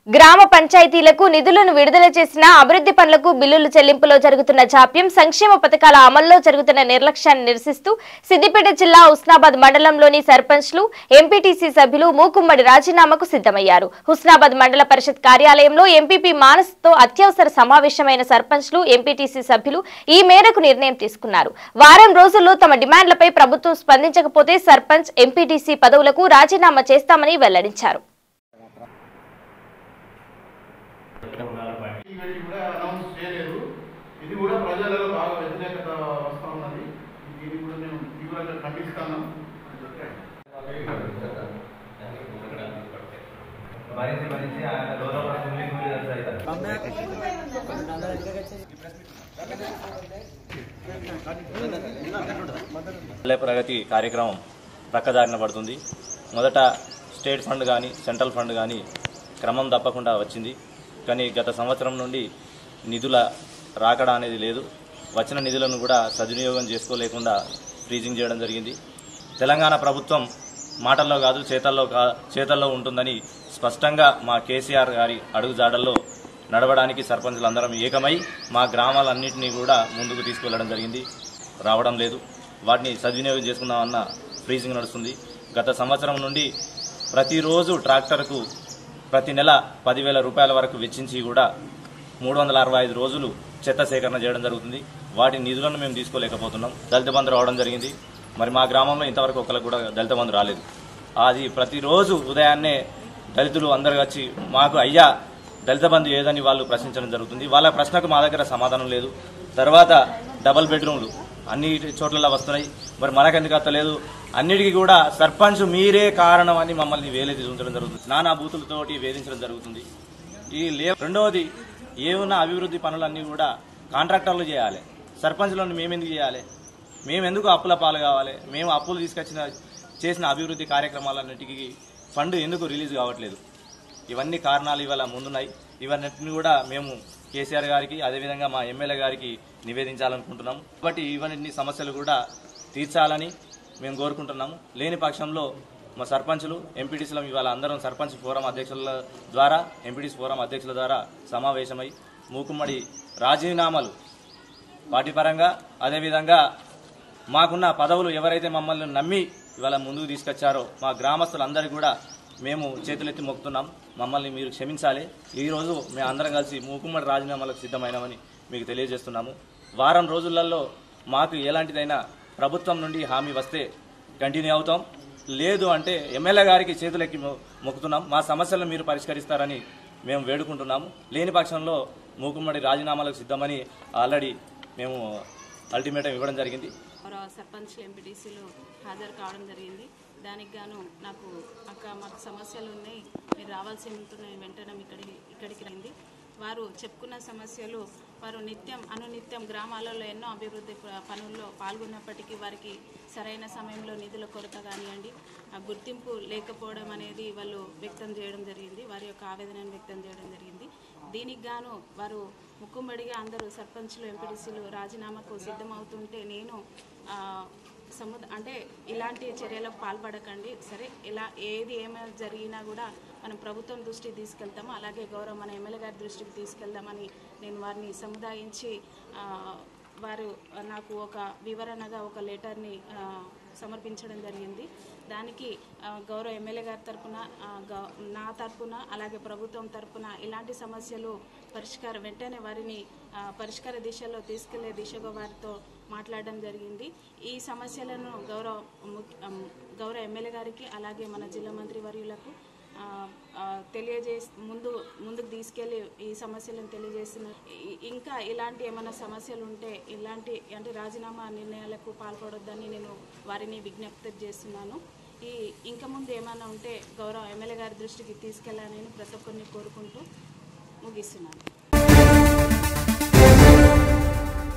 గ్రామ పంచాయతీలకు నిధులను విడుదల చేసిన అభివృద్ధి పనులకు బిల్లుల చెల్లింపులో జరుగుతున్న జాప్యం సంక్షేమ పథకాల అమల్లో జరుగుతున్న నిర్లక్ష్యాన్ని నిరసిస్తూ సిద్దిపేట జిల్లా హుస్నాబాద్ మండలంలోని సర్పంచ్లు ఎంపీటీసీ సభ్యులు మూకుమ్మడి రాజీనామాకు సిద్ధమయ్యారు హుస్నాబాద్ మండల పరిషత్ కార్యాలయంలో ఎంపీపీ మానస్తో అత్యవసర సమావేశమైన సర్పంచ్లు ఎంపీటీసీ సభ్యులు ఈ మేరకు నిర్ణయం తీసుకున్నారు వారం రోజుల్లో తమ డిమాండ్లపై ప్రభుత్వం స్పందించకపోతే సర్పంచ్ ఎంపీటీసీ పదవులకు రాజీనామా చేస్తామని వెల్లడించారు ఈవెంట్ కూడా అనౌన్స్ చేయలేదు ఇది కూడా ప్రజలలో బాగా వ్యతిరేకత వస్తూ ఉన్నది దీన్ని కూడా మేము తీవ్రంగా ఖండిస్తాను భరించి భరించి ఆయన లోపల కూలి కూలి అవుతారు పల్లె ప్రగతి కార్యక్రమం ప్రక్కదారిన పడుతుంది మొదట స్టేట్ ఫండ్ కానీ సెంట్రల్ ఫండ్ కానీ క్రమం తప్పకుండా వచ్చింది కానీ గత సంవత్సరం నుండి నిధుల రాకడా అనేది లేదు వచ్చిన నిధులను కూడా సద్వినియోగం చేసుకోలేకుండా ఫ్రీజింగ్ చేయడం జరిగింది తెలంగాణ ప్రభుత్వం మాటల్లో కాదు చేతల్లో కా చేతల్లో ఉంటుందని స్పష్టంగా మా కేసీఆర్ గారి అడుగుజాడల్లో నడవడానికి సర్పంచులందరం ఏకమై మా గ్రామాలన్నింటినీ కూడా ముందుకు తీసుకువెళ్ళడం జరిగింది రావడం లేదు వాటిని సద్వినియోగం చేసుకుందామన్న ఫ్రీజింగ్ నడుస్తుంది గత సంవత్సరం నుండి ప్రతిరోజు ట్రాక్టర్కు ప్రతి నెల పదివేల రూపాయల వరకు వెచ్చించి కూడా మూడు వందల అరవై ఐదు రోజులు చెత్త సేకరణ చేయడం జరుగుతుంది వాటి నిధులను మేము తీసుకోలేకపోతున్నాం దళిత బంధు రావడం జరిగింది మరి మా గ్రామంలో ఇంతవరకు ఒకరికి కూడా దళిత బంధు రాలేదు అది ప్రతిరోజు ఉదయాన్నే దళితులు అందరు వచ్చి మాకు అయ్యా దళిత బంధు ఏదని వాళ్ళు ప్రశ్నించడం జరుగుతుంది వాళ్ళ ప్రశ్నకు మా దగ్గర సమాధానం లేదు తర్వాత డబల్ బెడ్రూమ్లు అన్ని చోట్ల వస్తున్నాయి మరి మనకెందుకు అత్తలేదు అన్నిటికీ కూడా సర్పంచ్ మీరే కారణం అని మమ్మల్ని వేలెత్తి చూపించడం జరుగుతుంది నానా బూతులతోటి వేధించడం జరుగుతుంది ఈ లే రెండవది ఏమున్న అభివృద్ధి పనులన్నీ కూడా కాంట్రాక్టర్లు చేయాలి సర్పంచ్లను మేమెందుకు చేయాలి మేము ఎందుకు అప్పుల పాలు కావాలి మేము అప్పులు తీసుకొచ్చిన చేసిన అభివృద్ధి కార్యక్రమాలన్నిటికీ ఫండ్ ఎందుకు రిలీజ్ కావట్లేదు ఇవన్నీ కారణాలు ఇవాళ ముందున్నాయి ఇవన్నిటిని కూడా మేము కేసీఆర్ గారికి అదేవిధంగా మా ఎమ్మెల్యే గారికి నివేదించాలనుకుంటున్నాం కాబట్టి ఇవన్నీ సమస్యలు కూడా తీర్చాలని మేము కోరుకుంటున్నాము లేని పక్షంలో మా సర్పంచులు ఎంపీటీసీలు ఇవాళ అందరం సర్పంచ్ ఫోరం అధ్యక్షుల ద్వారా ఎంపీటీసీ ఫోరం అధ్యక్షుల ద్వారా సమావేశమై మూకుమ్మడి రాజీనామాలు పార్టీ పరంగా అదేవిధంగా మాకున్న పదవులు ఎవరైతే మమ్మల్ని నమ్మి ఇవాళ ముందుకు తీసుకొచ్చారో మా గ్రామస్తులందరికీ కూడా మేము చేతులెత్తి మొక్కుతున్నాం మమ్మల్ని మీరు క్షమించాలి ఈరోజు మేము అందరం కలిసి మూకుమ్మడి రాజీనామాలకు సిద్ధమైనామని మీకు తెలియజేస్తున్నాము వారం రోజులలో మాకు ఎలాంటిదైనా ప్రభుత్వం నుండి హామీ వస్తే కంటిన్యూ అవుతాం లేదు అంటే ఎమ్మెల్యే గారికి చేతులెక్కి మొ- మొక్కుతున్నాం మా సమస్యలను మీరు పరిష్కరిస్తారని మేము వేడుకుంటున్నాము లేని పక్షంలో మూకుమ్మడి రాజీనామాలకు సిద్ధమని ఆల్రెడీ మేము అల్టిమేటం ఇవ్వడం జరిగింది గౌరవ సర్పంచ్ ఎంపీటీసీలు హాజరు కావడం జరిగింది దానికి గాను నాకు అక్క మాకు సమస్యలు ఉన్నాయి మీరు రావాల్సి ఉంటున్నాయి వెంటనే ఇక్కడికి ఇక్కడికి రండి వారు చెప్పుకున్న సమస్యలు వారు నిత్యం అనునిత్యం గ్రామాలలో ఎన్నో అభివృద్ధి ప- పనుల్లో పాల్గొన్నప్పటికీ వారికి సరైన సమయంలో నిధుల కొరత కానివ్వండి ఆ గుర్తింపు లేకపోవడం అనేది వాళ్ళు వ్యక్తం చేయడం జరిగింది వారి యొక్క ఆవేదనను వ్యక్తం చేయడం జరిగింది దీనికి గాను వారు ముక్కుమ్మడిగా అందరూ సర్పంచ్లు ఎంపీటీసీలు రాజీనామాకు సిద్ధమవుతుంటే నేను ఆ, సముద అంటే ఇలాంటి చర్యలకు పాల్పడకండి సరే ఇలా ఏది ఏమైనా జరిగినా కూడా మనం ప్రభుత్వం దృష్టికి తీసుకెళ్తాము అలాగే గౌరవ మన ఎమ్మెల్యే గారి దృష్టికి తీసుకెళ్దామని నేను వారిని సముదాయించి ఆ, వారు నాకు ఒక వివరణగా ఒక లెటర్ని ఆ, సమర్పించడం జరిగింది దానికి ఆ, గౌరవ ఎమ్మెల్యే గారి తరపున ఆ, గౌ- నా తరపున అలాగే ప్రభుత్వం తరపున ఇలాంటి సమస్యలు పరిష్కారం వెంటనే వారిని ఆ, పరిష్కార దిశలో తీసుకెళ్లే దిశగా వారితో మాట్లాడడం జరిగింది ఈ సమస్యలను గౌరవ ముఖ్య- అమ్, గౌరవ ఎమ్మెల్యే గారికి అలాగే మన జిల్లా మంత్రి వర్యులకు ఆ, ఆ, తెలియజే ముందు ముందుకు తీసుకెళ్లి ఈ సమస్యలను తెలియజేసిన ఇ- ఇంకా ఇలాంటి ఏమైనా సమస్యలు ఉంటే ఇలాంటి అంటే రాజీనామా నిర్ణయాలకు పాల్పడొద్దని నేను వారిని విజ్ఞప్తి చేస్తున్నాను ఈ ఇంకా ముందు ఏమైనా ఉంటే గౌరవ ఎమ్మెల్యే గారి దృష్టికి తీసుకెళ్లాలని ప్రతి ఒక్కరిని కోరుకుంటూ ముగిస్తున్నాను